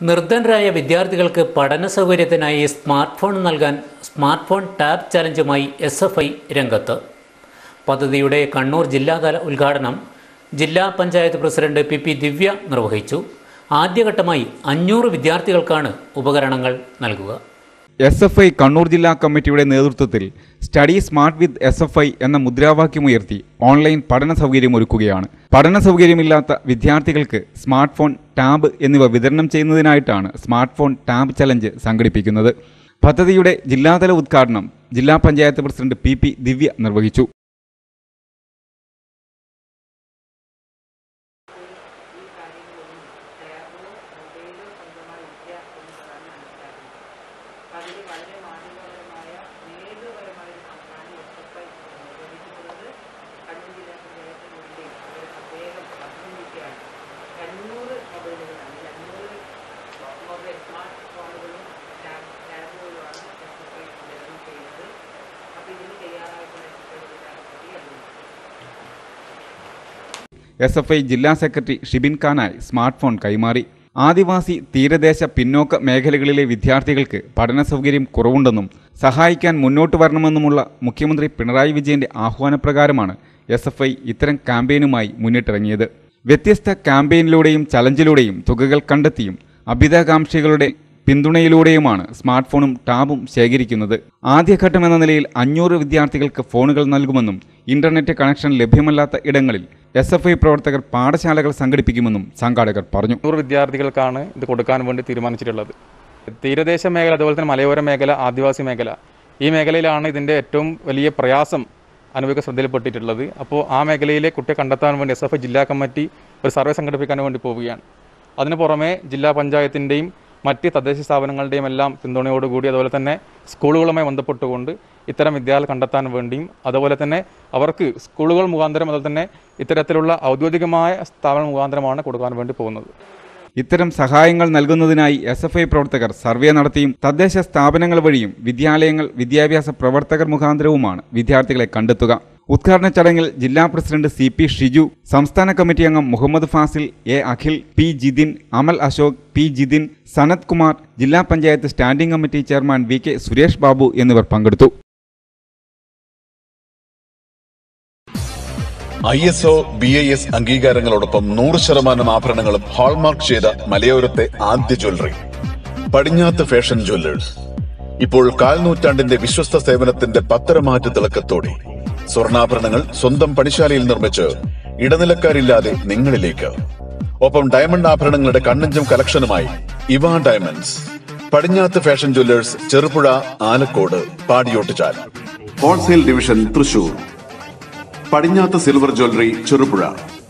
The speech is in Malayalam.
നിർധനരായ വിദ്യാർത്ഥികൾക്ക് പഠന സൗകര്യത്തിനായി സ്മാർട്ട് ഫോൺ നൽകാൻ സ്മാർട്ട് ഫോൺ ടാബ് ചലഞ്ചുമായി എസ് എഫ് ഐ രംഗത്ത് പദ്ധതിയുടെ കണ്ണൂർ ജില്ലാതല ഉദ്ഘാടനം ജില്ലാ panchayat president P P Divya നിർവഹിച്ചു ആദ്യഘട്ടമായി അഞ്ഞൂറ് വിദ്യാർത്ഥികൾക്കാണ് ഉപകരണങ്ങൾ നൽകുക എസ് എഫ് ഐ കണ്ണൂർ ജില്ലാ കമ്മിറ്റിയുടെ നേതൃത്വത്തിൽ study smart with S F I എന്ന മുദ്രാവാക്യമുയർത്തി ഓൺലൈൻ പഠന സൗകര്യം ഒരുക്കുകയാണ് പഠന സൗകര്യമില്ലാത്ത വിദ്യാർത്ഥികൾക്ക് സ്മാർട്ട് ഫോൺ ടാബ് എന്നിവ വിതരണം ചെയ്യുന്നതിനായിട്ടാണ് സ്മാർട്ട് ഫോൺ ടാബ് ചലഞ്ച് സംഘടിപ്പിക്കുന്നത് പദ്ധതിയുടെ ജില്ലാതല ഉദ്ഘാടനം ജില്ലാ panchayat president P P Divya നിർവഹിച്ചു അതിൽ വളരെ മാതൃകാപരമായ നേതൃപരമായ ഒരു സംസ്ഥാനം എസ്എഫ്ഐ നിർവഹിക്കുന്നത് കണ്ണൂർ ജില്ലാ പഞ്ചായത്തിന് വേണ്ടി ഒരു പ്രത്യേകം അഭിനന്ദിക്കുകയാണ് അഞ്ഞൂറ് മൊബൈലുകളാണ് ഈ അഞ്ഞൂറ് മൊബൈൽ സ്മാർട്ട് ഫോണുകളും ടാബുകളുമാണ് എസ്എഫ്ഐ വിതരണം ചെയ്യുന്നത് അപ്പോൾ ഇതിന് തയ്യാറായിട്ടുള്ള എസ്എഫ്ഐ ജില്ലാ കമ്മിറ്റി അഭിനന്ദിക്കുന്നു എസ് എഫ് ഐ ജില്ലാ സെക്രട്ടറി ഷിബിൻ ഖാനായി സ്മാർട്ട് ഫോൺ കൈമാറി ആദിവാസി തീരദേശ പിന്നോക്ക മേഖലകളിലെ വിദ്യാർത്ഥികൾക്ക് പഠന സൗകര്യം കുറവുണ്ടെന്നും സഹായിക്കാൻ മുന്നോട്ട് വരണമെന്നുമുള്ള മുഖ്യമന്ത്രി പിണറായി വിജയന്റെ ആഹ്വാനപ്രകാരമാണ് എസ് എഫ് ഐ ഇത്തരം ക്യാമ്പയിനുമായി മുന്നിട്ടിറങ്ങിയത് വ്യത്യസ്ത ക്യാമ്പയിനിലൂടെയും ചലഞ്ചിലൂടെയും തുകകൾ കണ്ടെത്തിയും അഭ്യുതകാംക്ഷികളുടെ പിന്തുണയിലൂടെയുമാണ് സ്മാർട്ട് ഫോണും ടാബും ശേഖരിക്കുന്നത് ആദ്യഘട്ടം എന്ന നിലയിൽ അഞ്ഞൂറ് വിദ്യാർത്ഥികൾക്ക് ഫോണുകൾ നൽകുമെന്നും ഇന്റർനെറ്റ് കണക്ഷൻ ലഭ്യമല്ലാത്ത ഇടങ്ങളിൽ എസ് എഫ് ഐ പ്രവർത്തകർ പാഠശാലകൾ സംഘടിപ്പിക്കുമെന്നും സംഘാടകർ പറഞ്ഞു നൂറ് വിദ്യാർത്ഥികൾക്കാണ് ഇത് കൊടുക്കാൻ വേണ്ടി തീരുമാനിച്ചിട്ടുള്ളത് തീരദേശ മേഖല അതുപോലെ തന്നെ മലയോര മേഖല ആദിവാസി മേഖല ഈ മേഖലയിലാണ് ഇതിൻ്റെ ഏറ്റവും വലിയ പ്രയാസം അനുഭവിക്കാൻ ശ്രദ്ധയിൽപ്പെട്ടിട്ടുള്ളത് അപ്പോൾ ആ മേഖലയിലെ കുട്ടിയെ കണ്ടെത്താൻ വേണ്ടി എസ് എഫ് ഐ ജില്ലാ കമ്മിറ്റി ഒരു സർവേ സംഘടിപ്പിക്കാൻ വേണ്ടി പോവുകയാണ് അതിന് പുറമെ ജില്ലാ പഞ്ചായത്തിൻ്റെയും മറ്റ് തദ്ദേശ സ്ഥാപനങ്ങളുടെയും എല്ലാം പിന്തുണയോടുകൂടി അതുപോലെ തന്നെ സ്കൂളുകളുമായി ബന്ധപ്പെട്ടുകൊണ്ട് ഇത്തരം വിദ്യാലയം കണ്ടെത്താൻ വേണ്ടിയും അതുപോലെ തന്നെ അവർക്ക് സ്കൂളുകൾ മുഖാന്തരം അതുപോലെ തന്നെ ഇത്തരത്തിലുള്ള ഔദ്യോഗികമായ സ്ഥാപനം മുഖാന്തരമാണ് കൊടുക്കാൻ വേണ്ടി പോകുന്നത് ഇത്തരം സഹായങ്ങൾ നൽകുന്നതിനായി എസ് എഫ് ഐ പ്രവർത്തകർ സർവേ നടത്തിയും തദ്ദേശ സ്ഥാപനങ്ങൾ വഴിയും വിദ്യാലയങ്ങൾ വിദ്യാഭ്യാസ പ്രവർത്തകർ മുഖാന്തരവുമാണ് വിദ്യാർത്ഥികളെ കണ്ടെത്തുക ഉദ്ഘാടന ചടങ്ങിൽ ജില്ലാ പ്രസിഡന്റ് സി പി ഷിജു സംസ്ഥാന കമ്മിറ്റി അംഗം Muhammad Fasil A Akhil P Jithin Amal Ashok P Jithin Sanath Kumar ജില്ലാ panchayat standing committee chairman V K Suresh Babu എന്നിവർ പങ്കെടുത്തു I S O B I S അംഗീകാരങ്ങളോടൊപ്പം നൂറ് ശതമാനം ആഭരണങ്ങളും ഹാൾമാർക്ക് ചെയ്ത മലയോരത്തെ ആദ്യ ജ്വല്ലറി പടിഞ്ഞാത്ത് ഫാഷൻ ജ്വല്ലേഴ്സ് ഇപ്പോൾ കാൽനൂറ്റാണ്ടിന്റെ വിശ്വസ്ത സേവനത്തിന്റെ പത്തരമാറ്റ തിളക്കത്തോടെ സ്വർണ്ണാഭരണങ്ങൾ സ്വന്തം പണിശാലയിൽ നിർമ്മിച്ച് ഇടനിലക്കാരില്ലാതെ നിങ്ങളിലേക്ക് ഒപ്പം ഡയമണ്ട് ആഭരണങ്ങളുടെ കണ്ണഞ്ചം കളക്ഷനുമായി ഇവ diamonds Padinjath fashion jewellers Cherupuzha Alakode Padiyottuchal wholesale division Thrissur Padinjath silver jewellery Cherupuzha